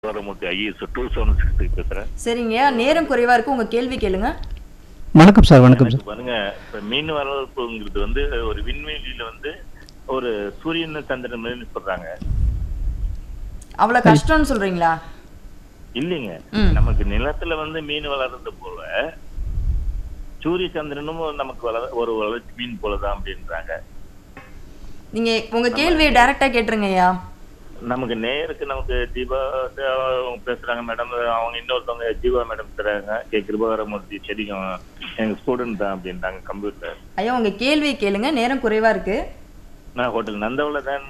வரமூர்த்தி IS two seven six பேசுறேன் சரிங்கய்யா நேரம் குறைவா இருக்கு உங்க கேள்வி கேளுங்க வணக்கம் சார் வணக்கம் சார் எனக்கு பாருங்க இப்ப மீன் வளர்ப்புங்கிறது வந்து ஒரு விண்வெளியில வந்து ஒரு சூரியன் சந்திரன் மாதிரி சொல்றாங்க அவ்வளவு கஷ்டம்னு சொல்றீங்களா இல்லைங்க ம். நமக்கு நிலத்துல வந்து மீன் வளர்றது போல சூரிய சந்திரனும் நமக்கு வளர ஒரு வளர்ச்சி மீன் போலதான் அப்படின்றாங்க நீங்க உங்க கேள்வியை டைரக்டா கேட்டுருங்கய்யா நமக்கு நேருக்கு நமக்கு தீபா அவங்க பேசுறாங்க மேடம் அவங்க இன்னொருத்தவங்க ஜீவா மேடம் தராங்க கே கிருபாகரமூர்த்தி செடிக்கும் எங்க ஸ்டூடெண்ட் தான் அப்படின்றாங்க கம்ப்யூட்டர் ஐயா உங்க கேள்வியை கேளுங்க நேரம் குறைவா இருக்கு நான் ஹோட்டல் நந்தவள தான்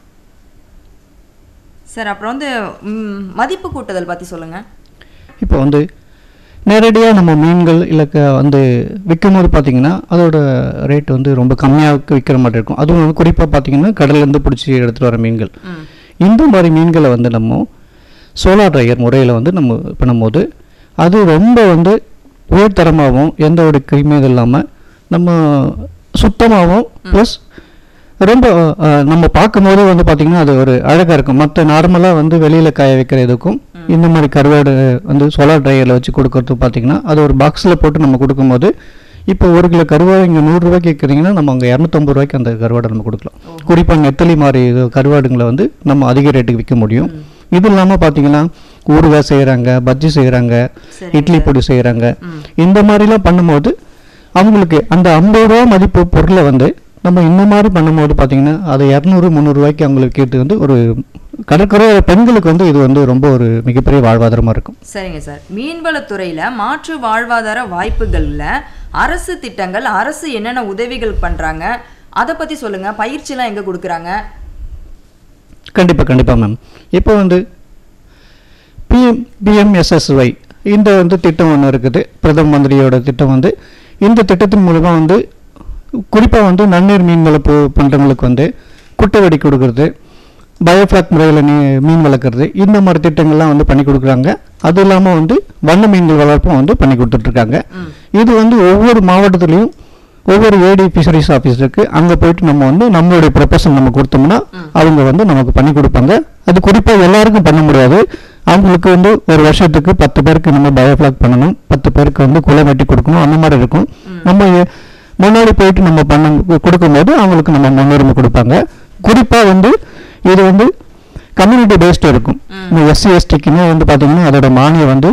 சார் அப்புறம் வந்து ம், மதிப்பு கூட்டுதல் பத்தி சொல்லுங்க இப்போ வந்து நேரடியாக நம்ம மீன்கள் இல்லை க- வந்து விற்கும் போது பார்த்தீங்கன்னா அதோட ரேட் வந்து ரொம்ப கம்மியாக விற்கிற மாதிரி இருக்கும் அதுவும் வந்து குறிப்பாக பார்த்தீங்கன்னா கடல்லேருந்து பிடிச்சி எடுத்துகிட்டு வர மீன்கள் ம் இந்த மாதிரி மீன்களை வந்து நம்ம சோலார் ட்ரையர் முறையில் வந்து நம்ம பண்ணும்போது அது ரொம்ப வந்து உயர்தரமாகவும் எந்த ஒரு கிருமியும் இல்லாமல் நம்ம சுத்தமாகவும் ப்ளஸ் ரொம்ப அஹ், நம்ம பார்க்கும்போது வந்து பார்த்திங்கன்னா அது ஒரு அழகாக இருக்கும் மற்ற நார்மலாக வந்து வெளியில் காய வைக்கிற இதுக்கும் இந்த மாதிரி கருவாடு வந்து சோலார் ட்ரையரில் வச்சு கொடுக்கறது பார்த்திங்கன்னா அது ஒரு பாக்ஸில் போட்டு நம்ம கொடுக்கும்போது இப்போ ஒரு கிலோ கருவாடு இங்கே நூறுரூவாய்க்கு கேட்குறீங்கன்னா நம்ம அங்கே இரநூத்தம்பது ரூபாய்க்கு அந்த கருவாடை நம்ம கொடுக்கலாம் குறிப்பாக நெத்தலி மாதிரி இது கருவாடுங்களை வந்து நம்ம அதிக ரேட்டுக்கு விற்க முடியும் இது இல்லாமல் பார்த்தீங்கன்னா ஊறுகாய் செய்கிறாங்க பஜ்ஜி செய்கிறாங்க சரி இட்லி பொடி செய்கிறாங்க ம். இந்த மாதிரிலாம் பண்ணும்போது அவங்களுக்கு அந்த ஐம்பது ரூபா மதிப்பு பொருளை வந்து நம்ம இந்த மாதிரி பண்ணும்போது பார்த்தீங்கன்னா அது இரநூறு முந்நூறுரூவாய்க்கு அவங்களுக்கு கேட்டு வந்து ஒரு கடற்கரை பெண்களுக்கு வந்து இது வந்து ரொம்ப ஒரு மிகப்பெரிய வாழ்வாதாரமாக இருக்கும் சரிங்க சார் மீன்வளத்துறையில மாற்று வாழ்வாதார வாய்ப்புகள்ல அரசு திட்டங்கள் அரசு என்னென்ன உதவிகள் பண்றாங்க அதை பத்தி சொல்லுங்க பயிற்சிலாம் எங்க கொடுக்குறாங்க கண்டிப்பாக கண்டிப்பாக மேம் இப்போ வந்து பிஎம் பிஎம்எஸ்எஸ்ஒய் இந்த வந்து திட்டம் ஒன்று இருக்குது பிரதம மந்திரியோட திட்டம் வந்து இந்த திட்டத்தின் மூலமாக வந்து குறிப்பாக வந்து நன்னீர் மீன் வளர்ப்பு பண்ணுறவங்களுக்கு வந்து குட்டை வெடி கொடுக்கறது பயோஃப்ளாக் முறையில் நீ மீன் வளர்க்குறது இந்த மாதிரி திட்டங்கள்லாம் வந்து பண்ணி கொடுக்குறாங்க அது இல்லாமல் வந்து வண்ண மீன்கள் வளர்ப்பும் வந்து பண்ணி கொடுத்துட்ருக்காங்க இது வந்து ஒவ்வொரு மாவட்டத்துலேயும் ஒவ்வொரு ஏடி ஃபிஷரிஸ் ஆஃபீஸ் இருக்கு அங்கே போயிட்டு நம்ம வந்து நம்மளுடைய ப்ரொபோசல் நம்ம கொடுத்தோம்னா அவங்க வந்து நமக்கு பண்ணி கொடுப்பாங்க அது குறிப்பாக எல்லாருக்கும் பண்ண முடியாது அவங்களுக்கு வந்து ஒரு வருஷத்துக்கு பத்து பேருக்கு நம்ம பயோஃப்ளாக் பண்ணணும் பத்து பேருக்கு வந்து குலை வெட்டி கொடுக்கணும் அந்த மாதிரி இருக்கும் நம்ம எ- முன்னாடி போயிட்டு நம்ம பண்ண கொடுக்கும்போது அவங்களுக்கு நம்ம முன்னுரிமை கொடுப்பாங்க குறிப்பாக வந்து இது வந்து கம்யூனிட்டி பேஸ்டு இருக்கும் இந்த எஸ்சி எஸ்டிக்குன்னு வந்து பார்த்தீங்கன்னா அதோட மானியம் வந்து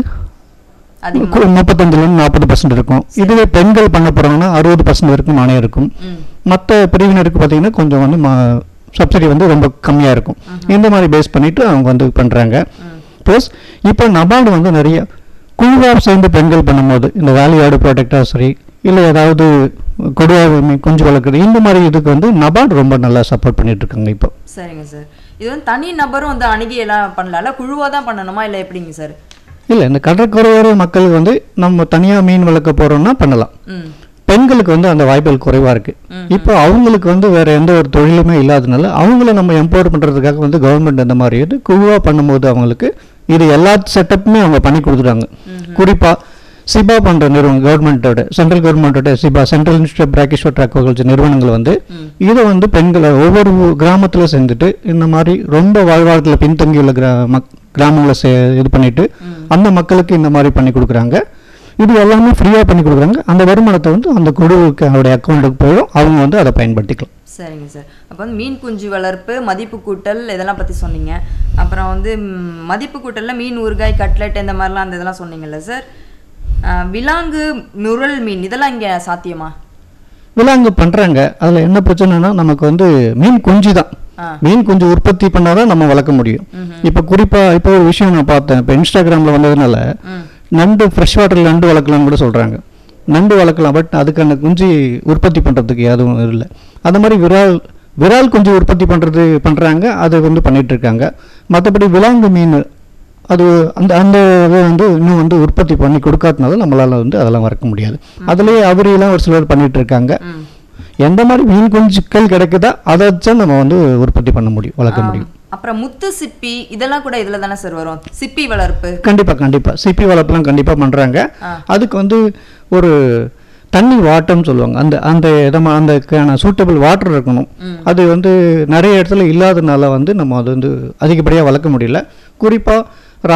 அதிகமா கு- முப்பத்தஞ்சுலேருந்து நாற்பது பர்சன்ட் இருக்கும் இதுவே பெண்கள் பண்ண போகிறாங்கன்னா அறுபது பர்சன்ட் வரைக்கும் மானியம் இருக்கும் ம் மற்ற பிரிவினருக்கு பார்த்தீங்கன்னா கொஞ்சம் வந்து சப்சிடி வந்து ரொம்ப கம்மியாக இருக்கும் இந்த மாதிரி பேஸ் பண்ணிட்டு அவங்க வந்து பண்ணுறாங்க ப்ளஸ் இப்போ நபார்டு வந்து நிறைய குழுவாக சேர்ந்து பெண்கள் பண்ணும்போது இந்த வேலையாடு ப்ராடக்டாக சரி இல்லை ஏதாவது கொடுவா மீ- குஞ்சு வளர்க்குறது இந்த மாதிரி இதுக்கு வந்து நபார்டு ரொம்ப நல்லா சப்போர்ட் பண்ணிட்டு இருக்காங்க இப்போ சரிங்க சார் இது வந்து தனி நபரும் வந்து அணுகி எல்லாம் பண்ணலாம்ல குழுவா தான் பண்ணணுமா இல்லை எப்படிங்க சார் இல்லை இந்த கடற்கரையோர மக்களுக்கு வந்து நம்ம தனியாக மீன் வளர்க்க போகிறோம்னா பண்ணலாம் ம் பெண்களுக்கு வந்து அந்த வாய்ப்புகள் குறைவா இருக்கு இப்போ அவங்களுக்கு வந்து வேற எந்த ஒரு தொழிலுமே இல்லாதனால அவங்கள நம்ம எம்பவர் பண்றதுக்காக வந்து கவர்மெண்ட் இந்த மாதிரி இது குழுவா பண்ணும்போது அவங்களுக்கு இது எல்லா செட்டப்புமே அவங்க பண்ணி கொடுத்துட்டாங்க குறிப்பா சிபா பண்ற நிறுவனம் கவர்மெண்ட்டோட சென்ட்ரல் கவர்மெண்ட்டோட CIBA central institute brackish aquaculture நிறுவனங்கள் வந்து இதை வந்து பெண்களை ஒவ்வொரு ஊ- கிராமத்துல சேர்ந்துட்டு இந்த மாதிரி ரொம்ப வாழ்வாதாரத்தில் பின்தங்கியுள்ள கிரா மக் கிராமங்களை சே இது பண்ணிட்டு அந்த மக்களுக்கு இந்த மாதிரி பண்ணி கொடுக்குறாங்க இது எல்லாமே ஃப்ரீயாக பண்ணி கொடுக்குறாங்க அந்த வருமானத்தை வந்து அந்த குழுவுக்கு அவருடைய அக்கௌண்ட்டுக்கு போயிடும் அவங்க வந்து அதை பயன்படுத்திக்கலாம் சரிங்க சார் அப்போ வந்து மீன் குஞ்சு வளர்ப்பு மதிப்பு கூட்டல் இதெல்லாம் பற்றி சொன்னீங்க அப்புறம் வந்து ம், மதிப்பு கூட்டல்ல மீன் ஊறுகாய் கட்லெட் இந்த மாதிரிலாம் அந்த இதெல்லாம் சொன்னீங்கல்ல சார் ஆ, விலாங்கு நுரல் மீன் இதெல்லாம் இங்கே சாத்தியமா விலாங்கு பண்ணுறாங்க அதில் என்ன பிரச்சனைனா நமக்கு வந்து மீன் குஞ்சு தான் ஆ. மீன் குஞ்சு உற்பத்தி பண்ணாதான் நம்ம வளர்க்க முடியும் இப்போ குறிப்பாக இப்போ ஒரு விஷயம் நான் பார்த்தேன் இப்போ இன்ஸ்டாகிராமில் வந்ததுனால ம் நண்டு ஃப்ரெஷ் வாட்டரில் நண்டு வளர்க்கலாம்னு கூட சொல்கிறாங்க நண்டு வளர்க்கலாம் பட் அதுக்கான குஞ்சு உற்பத்தி பண்ணுறதுக்கு எதுவும் இல்லை அந்த மாதிரி விரால் விரால் குஞ்சு உற்பத்தி பண்ணுறது பண்ணுறாங்க அதை வந்து பண்ணிட்டு இருக்காங்க மற்றபடி விலாங்கு மீன் அது அந்த அந்த இதை வந்து இன்னும் வந்து உற்பத்தி பண்ணி கொடுக்காதனால நம்மளால வந்து அதெல்லாம் வளர்க்க முடியாது அதுலேயே அவரியெல்லாம் ஒரு சிலர் பண்ணிட்டு இருக்காங்க ம் எந்த மாதிரி மீன் குஞ்சுக்கள் கிடைக்குதா அதை வச்சு நம்ம வந்து உற்பத்தி பண்ண முடியும் வளர்க்க முடியும் அப்புறம் முத்து சிப்பி இதெல்லாம் கூட இதில் தானே சார் வரும் சிப்பி வளர்ப்பு கண்டிப்பா கண்டிப்பா சிப்பி வளர்ப்புலாம் கண்டிப்பா பண்றாங்க ஆ. அதுக்கு வந்து ஒரு தண்ணி வாட்டம்னு சொல்லுவாங்க அந்த அந்த இதமா அந்த சூட்டபிள் வாட்டர் இருக்கணும் அது வந்து நிறைய இடத்துல இல்லாதனால வந்து நம்ம அது வந்து அதிகப்படியாக வளர்க்க முடியல குறிப்பாக